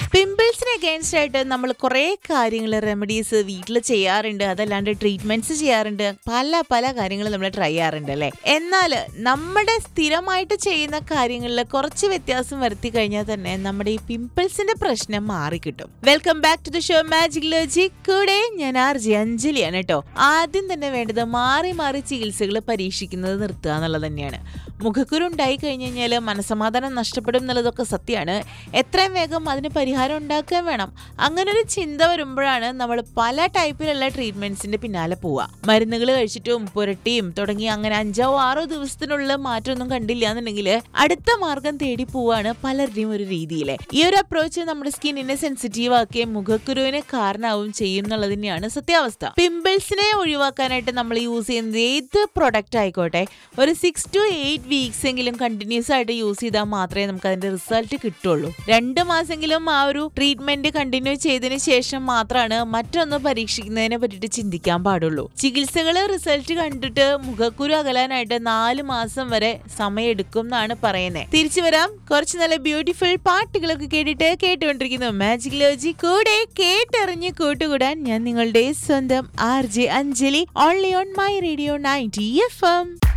പിമ്പിൾസിന് against ആയിട്ട് നമ്മൾ കുറേ കാര്യങ്ങൾ റെമഡീസ് വീട്ടിൽ ചെയ്യാറുണ്ട് അതല്ലാണ്ട് ട്രീറ്റ്മെന്റ്സ് ചെയ്യാറുണ്ട് പല പല കാര്യങ്ങൾ നമ്മൾ ട്രൈ ചെയ്യാറുണ്ട് അല്ലേ എന്നാൽ നമ്മുടെ സ്ഥിരമായിട്ട് ചെയ്യുന്ന കാര്യങ്ങളിൽ കുറച്ച് വ്യത്യാസം വരുത്തി കഴിഞ്ഞാൽ തന്നെ നമ്മുടെ ഈ പിമ്പിൾസിന്റെ പ്രശ്നം മാറിക്കിട്ടും welcome back to the show magic ലോജി കൂടെ ഞാൻ ആർ ജി അഞ്ജലിയാണ് കേട്ടോ ആദ്യം തന്നെ വേണ്ടത് മാറി മാറി ചികിത്സകൾ പരീക്ഷിക്കുന്നത് നിർത്തുക എന്നുള്ളത് തന്നെയാണ് മുഖക്കുരു ഉണ്ടായി കഴിഞ്ഞു കഴിഞ്ഞാൽ മനസമാധാനം നഷ്ടപ്പെടും എന്നുള്ളതൊക്കെ സത്യമാണ് എത്രയും വേഗം അതിന് പരിഹാരം ഉണ്ടാക്കുകയും വേണം അങ്ങനെ ഒരു ചിന്ത വരുമ്പോഴാണ് നമ്മൾ പല ടൈപ്പിലുള്ള ട്രീറ്റ്മെന്റ്സിന്റെ പിന്നാലെ പോവുക മരുന്നുകൾ കഴിച്ചിട്ടും പുരട്ടിയും തുടങ്ങി അങ്ങനെ അഞ്ചോ ആറോ ദിവസത്തിനുള്ള മാറ്റമൊന്നും കണ്ടില്ല എന്നുണ്ടെങ്കിൽ അടുത്ത മാർഗം തേടി പോവാണ് പലരുടെയും ഒരു രീതിയിൽ ഈ ഒരു അപ്രോച്ച് നമ്മുടെ സ്കിന്നിനെ സെൻസിറ്റീവ് ആക്കുകയും മുഖക്കുരുവിന് കാരണമാവും ചെയ്യും എന്നുള്ളത് തന്നെയാണ് സത്യാവസ്ഥ പിമ്പിൾസിനെ ഒഴിവാക്കാനായിട്ട് നമ്മൾ യൂസ് ചെയ്യുന്നത് ഏത് പ്രൊഡക്റ്റ് ആയിക്കോട്ടെ ഒരു സിക്സ് ടു എയ്റ്റ് വീക്സ് എങ്കിലും കണ്ടിന്യൂസ് ആയിട്ട് യൂസ് ചെയ്താൽ മാത്രമേ നമുക്ക് അതിന്റെ റിസൾട്ട് കിട്ടുള്ളൂ രണ്ട് മാസമെങ്കിലും ആ ഒരു ട്രീറ്റ്മെന്റ് കണ്ടിന്യൂ ചെയ്തതിന് ശേഷം മാത്രമാണ് മറ്റൊന്ന് പരീക്ഷിക്കുന്നതിനെ പറ്റിയിട്ട് ചിന്തിക്കാൻ പാടുള്ളൂ ചികിത്സകൾ റിസൾട്ട് കണ്ടിട്ട് മുഖക്കുരു അകലാനായിട്ട് നാല് മാസം വരെ സമയമെടുക്കും എന്നാണ് പറയുന്നത് തിരിച്ചു വരാം കുറച്ച് നല്ല ബ്യൂട്ടിഫുൾ പാട്ടുകളൊക്കെ കേട്ടിട്ട് കേട്ടുകൊണ്ടിരിക്കുന്നു മാജിക് ലോജി കൂടെ കേട്ടറിഞ്ഞ് കൂട്ടുകൂടാൻ ഞാൻ നിങ്ങളുടെ സ്വന്തം R J Anjali only on my radio ninety F M